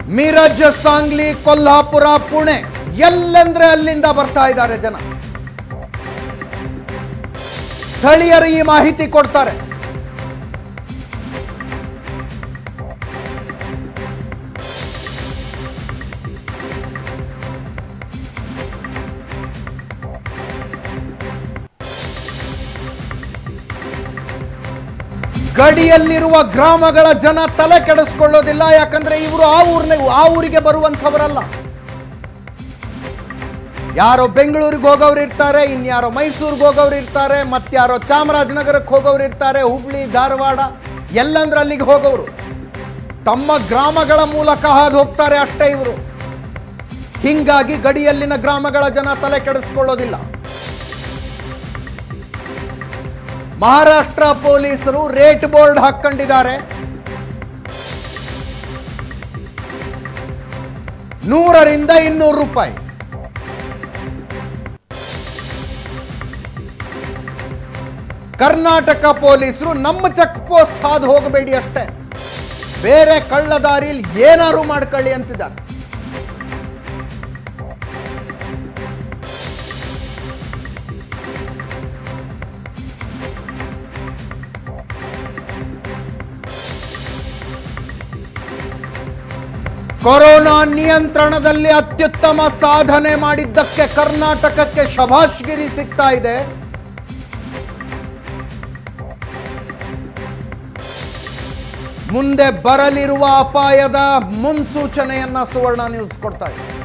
ಮಿರಜ್ ಸಾಂಗ್ಲಿ ಕೊಲ್ಹಾಪುರ ಪುಣೆ ಎಲ್ಲೆಂದ್ರೆ ಅಲ್ಲಿಂದ ಬರ್ತಾ ಇದ್ದಾರೆ ಜನ ಸ್ಥಳೀಯರು ಈ ಮಾಹಿತಿ ಕೊಡ್ತಾರೆ ಗಡಿಯಲ್ಲಿರುವ ಗ್ರಾಮಗಳ ಜನ ತಲೆ ಕೆಡಿಸ್ಕೊಳ್ಳೋದಿಲ್ಲ ಯಾಕಂದ್ರೆ ಇವರು ಆ ಊರ್ನ ಆ ಊರಿಗೆ ಬರುವಂಥವರಲ್ಲ ಯಾರೋ ಬೆಂಗಳೂರಿಗೆ ಹೋಗೋರು ಇರ್ತಾರೆ ಇನ್ಯಾರೋ ಮೈಸೂರಿಗೆ ಹೋಗೋರು ಇರ್ತಾರೆ ಮತ್ತಾರೋ ಚಾಮರಾಜನಗರಕ್ಕೆ ಹೋಗೋರು ಇರ್ತಾರೆ ಹುಬ್ಳಿ ಧಾರವಾಡ ಎಲ್ಲಂದ್ರೆ ಅಲ್ಲಿಗೆ ಹೋಗೋರು ತಮ್ಮ ಗ್ರಾಮಗಳ ಮೂಲಕ ಹಾದು ಹೋಗ್ತಾರೆ ಅಷ್ಟೇ ಇವರು ಹಿಂಗಾಗಿ ಗಡಿಯಲ್ಲಿನ ಗ್ರಾಮಗಳ ಜನ ತಲೆ ಕೆಡಿಸ್ಕೊಳ್ಳೋದಿಲ್ಲ ಮಹಾರಾಷ್ಟ್ರ ಪೊಲೀಸರು ರೇಟ್ ಬೋರ್ಡ್ ಹಾಕೊಂಡಿದ್ದಾರೆ ನೂರರಿಂದ ಇನ್ನೂರು ರೂಪಾಯಿ ಕರ್ನಾಟಕ ಪೊಲೀಸರು ನಮ್ಮ ಚೆಕ್ ಪೋಸ್ಟ್ ಹಾದು ಹೋಗಬೇಡಿ ಅಷ್ಟೇ ಬೇರೆ ಕಳ್ಳದಾರಿಯಲ್ಲಿ ಏನಾರು ಮಾಡ್ಕೊಳ್ಳಿ ಅಂತಿದ್ದಾರೆ ಕೊರೋನಾ ನಿಯಂತ್ರಣದಲ್ಲಿ ಅತ್ಯುತ್ತಮ ಸಾಧನೆ ಮಾಡಿದ್ದಕ್ಕೆ ಕರ್ನಾಟಕಕ್ಕೆ ಶಭಾಷ್ಗಿರಿ ಸಿಗ್ತಾ ಇದೆ ಮುಂದೆ ಬರಲಿರುವ ಅಪಾಯದ ಮುನ್ಸೂಚನೆಯನ್ನ ಸುವರ್ಣ ನ್ಯೂಸ್ ಕೊಡ್ತಾ ಇದೆ